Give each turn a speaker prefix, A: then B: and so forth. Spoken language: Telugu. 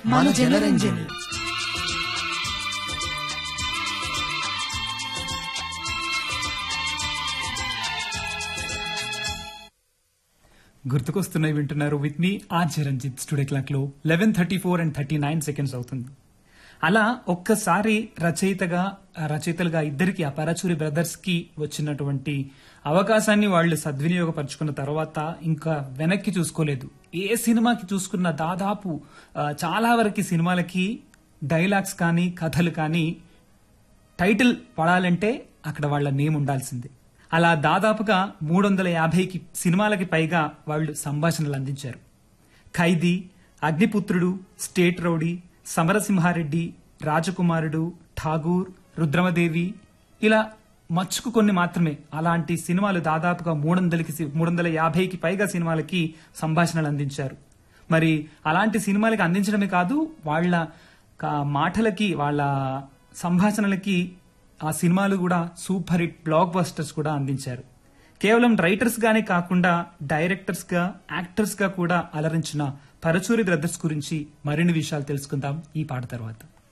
A: మన జనరంజని
B: గుర్తుకొస్తున్నాయి వింటున్నారు విత్ మీ ఆర్జే రంజిత్ స్టూడియో క్లాక్ లో eleven thirty four and thirty nine seconds అవుతుంది అలా ఒక్కసారి రచయితగా ఆ రచయితలుగా ఇద్దరికి ఆ పరచూరి బ్రదర్స్ కి వచ్చినటువంటి అవకాశాన్ని వాళ్ళు సద్వినియోగపరుచుకున్న తర్వాత ఇంకా వెనక్కి చూసుకోలేదు ఏ సినిమాకి చూసుకున్న దాదాపు ఆ, చాలా వరకు సినిమాలకి డైలాగ్స్ కానీ కథలు కానీ టైటిల్ పడాలంటే అక్కడ వాళ్ళ నేమ్ ఉండాల్సిందే అలా దాదాపుగా మూడు వందల యాభైకి సినిమాలకి పైగా వాళ్ళు సంభాషణలు అందించారు ఖైదీ అగ్నిపుత్రుడు స్టేట్ రౌడీ సమరసింహారెడ్డి రాజకుమారుడు ఠాగూర్ రుద్రమదేవి ఇలా మచ్చుకు కొన్ని మాత్రమే అలాంటి సినిమాలు దాదాపుగా మూడు వందలకి మూడు వందల యాభైకి పైగా సినిమాలకి సంభాషణలు అందించారు మరి అలాంటి సినిమాలకి అందించడమే కాదు వాళ్ళ క- మాటలకి వాళ్ళ సంభాషణలకి ఆ సినిమాలు కూడా సూపర్ హిట్ బ్లాక్ బస్టర్స్ కూడా అందించారు కేవలం రైటర్స్ గానే కాకుండా డైరెక్టర్స్ గా యాక్టర్స్ గా కూడా అలరించిన పరచూరి బ్రదర్స్ గురించి మరిన్ని విషయాలు తెలుసుకుందాం ఈ పాట తర్వాత